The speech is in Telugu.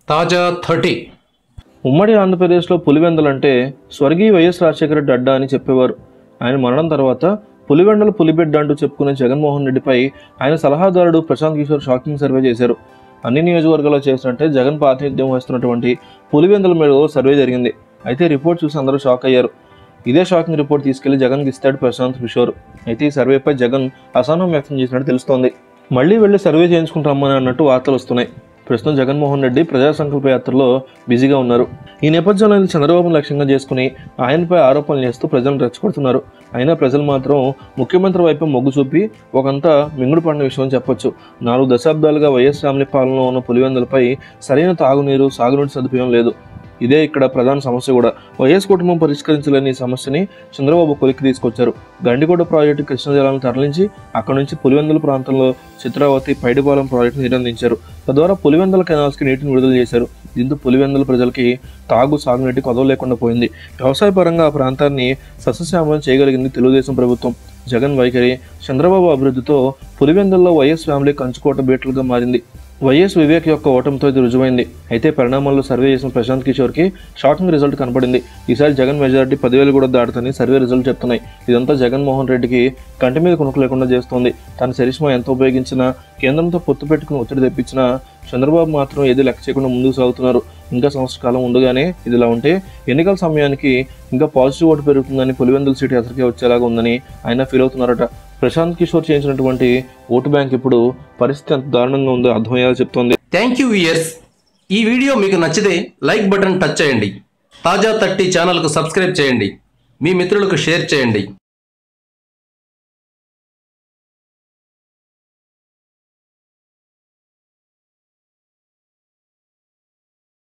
తాజా థర్టీ ఉమ్మడి ఆంధ్రప్రదేశ్లో పులివెందులంటే స్వర్గీయ వైఎస్ రాజశేఖర రెడ్డి అడ్డా అని చెప్పేవారు ఆయన మరణం తర్వాత పులివెండల పులిబిడ్డ అంటూ చెప్పుకునే జగన్మోహన్ రెడ్డిపై ఆయన సలహాదారుడు ప్రశాంత్ కిషోర్ షాకింగ్ సర్వే చేశారు అన్ని నియోజకవర్గాల్లో చేసినట్టే జగన్ ప్రాతినిధ్యం వహిస్తున్నటువంటి పులివెందుల మీద ఓ సర్వే జరిగింది అయితే రిపోర్ట్ చూసి అందరూ షాక్ అయ్యారు ఇదే షాకింగ్ రిపోర్ట్ తీసుకెళ్లి జగన్కి ఇస్తాడు ప్రశాంత్ కిషోర్ అయితే ఈ సర్వేపై జగన్ అసహనం వ్యక్తం చేసినట్టు తెలుస్తోంది మళ్ళీ వెళ్ళి సర్వే చేయించుకుంటామని అన్నట్టు వార్తలు వస్తున్నాయి ప్రస్తుతం జగన్మోహన్ రెడ్డి ప్రజా సంకల్ప యాత్రలో బిజీగా ఉన్నారు ఈ నేపథ్యంలో ఆయన చంద్రబాబును లక్ష్యంగా చేసుకుని ఆయనపై ఆరోపణలు చేస్తూ ప్రజలను రెచ్చగొడుతున్నారు అయినా ప్రజలు మాత్రం ముఖ్యమంత్రి వైపు మొగ్గు చూపి ఒకంతా మింగుడు పడిన విషయం చెప్పొచ్చు నాలుగు దశాబ్దాలుగా వైఎస్ ఫ్యామిలీ పాలనలో ఉన్న పులివెందులపై సరైన తాగునీరు సాగునీటి సదుపాయం లేదు ఇదే ఇక్కడ ప్రధాన సమస్య కూడా వైఎస్ కుటుంబం పరిష్కరించలేని ఈ సమస్యని చంద్రబాబు కొలిక్కి తీసుకొచ్చారు గండికోట ప్రాజెక్టు కృష్ణా జలాలను తరలించి అక్కడ నుంచి పులివెందుల ప్రాంతంలో చిత్రావతి పైడిపాలెం ప్రాజెక్టు నిర్బంధించారు తద్వారా పులివెందుల కెనాల్స్కి నీటిని విడుదల చేశారు దీంతో పులివెందుల ప్రజలకి తాగు సాగునీటి కొదవ లేకుండా పోయింది వ్యవసాయ పరంగా ఆ ప్రాంతాన్ని సస్యశ్యామలం చేయగలిగింది తెలుగుదేశం ప్రభుత్వం జగన్ వైఖరి చంద్రబాబు అభివృద్ధితో పులివెందుల్లో వైఎస్ ఫ్యామిలీ కంచుకోట బీటలుగా మారింది వైఎస్ వివేక్ యొక్క ఓటమితో ఇది రుజువైంది అయితే పరిణామాల్లో సర్వే చేసిన ప్రశాంత్ కిషోర్కి షాకింగ్ రిజల్ట్ కనపడింది ఈసారి జగన్ మెజారిటీ పదివేలు కూడా దాటుతని సర్వే రిజల్ట్ చెప్తున్నాయి ఇదంతా జగన్మోహన్ రెడ్డికి కంటి మీద కొనుక్కు లేకుండా చేస్తోంది తన చరిష్మా ఎంత ఉపయోగించినా కేంద్రంతో పొత్తు పెట్టుకుని ఒత్తిడి తెప్పించినా చంద్రబాబు మాత్రం ఏది లెక్క చేయకుండా ముందుకు సాగుతున్నారు ఇంకా సంవత్సర కాలం ఉండగానే ఇదిలా ఉంటే ఎన్నికల సమయానికి ఇంకా పాజిటివ్ ఓటు పెరుగుతుందని పులివెందుల సీటు ఎసరికే వచ్చేలాగా ఉందని ఆయన ఫీల్ అవుతున్నారట ప్రశాంత్ కిషోర్ చేయించినటువంటి ఓటు బ్యాంక్ ఇప్పుడు పరిస్థితి ఎంత దారుణంగా ఉందో అర్థమయ్యేలా చెప్తోంది థ్యాంక్ యూ ఇయర్స్ ఈ వీడియో మీకు నచ్చితే లైక్ బటన్ టచ్ చేయండి తాజా థర్టీ ఛానల్కు సబ్స్క్రైబ్ చేయండి మీ మిత్రులకు షేర్ చేయండి